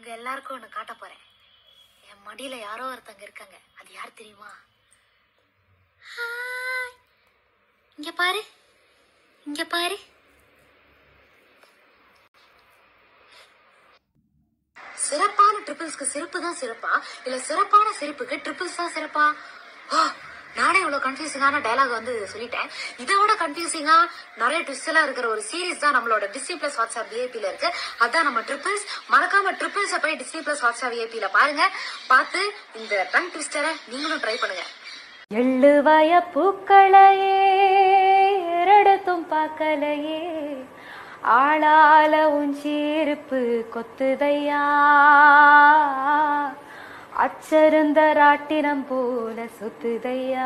உங்க எல்லாருக்கும் ஒன்று காட்ட போறேன் என் மடியில யாரோ ஒருத்தங்க இருக்காங்க அது யார் தெரியுமா ஹாய். இங்க பாரு இங்க பாரு சிறப்பான ட்ரிபிள்ஸ்க்கு சிறப்பு தான் சிறப்பா இல்ல சிறப்பான சிறப்புக்கு ட்ரிபிள்ஸ் தான் சிறப்பா ஓ நானே இவ்வளவு கன்ஃபியூசிங்கான டயலாக் வந்து சொல்லிட்டேன் இதை விட கன்ஃபியூசிங்கா நிறைய ட்விஸ்ட் எல்லாம் இருக்கிற ஒரு சீரிஸ் தான் நம்மளோட டிஸ்னி பிளஸ் வாட்ஸ்அப் விஐபில இருக்கு அதான் நம்ம ட்ரிபிள்ஸ் மறக்காம ட்ரிபிள்ஸை போய் டிஸ்னி பிளஸ் வாட்ஸ்அப் விஐபில பாருங்க பார்த்து இந்த டங் ட்விஸ்டரை நீங்களும் ட்ரை பண்ணுங்க எள்ளுவய பூக்களையே எரடத்தும் பார்க்கலையே ஆளால உஞ்சீருப்பு கொத்துதையா அச்சருந்த ராட்டினம் போல சுத்துதையா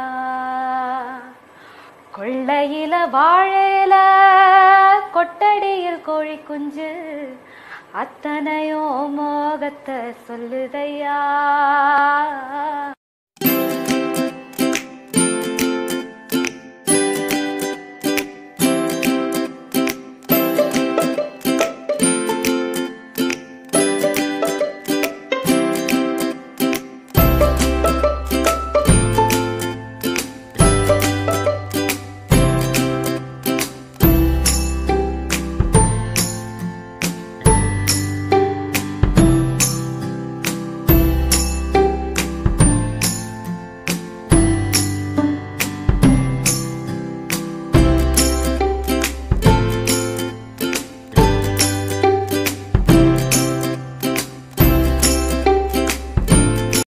கொள்ளையில வாழையில கொட்டடியில் கோழி குஞ்சு அத்தனையோ மோகத்தை சொல்லுதையா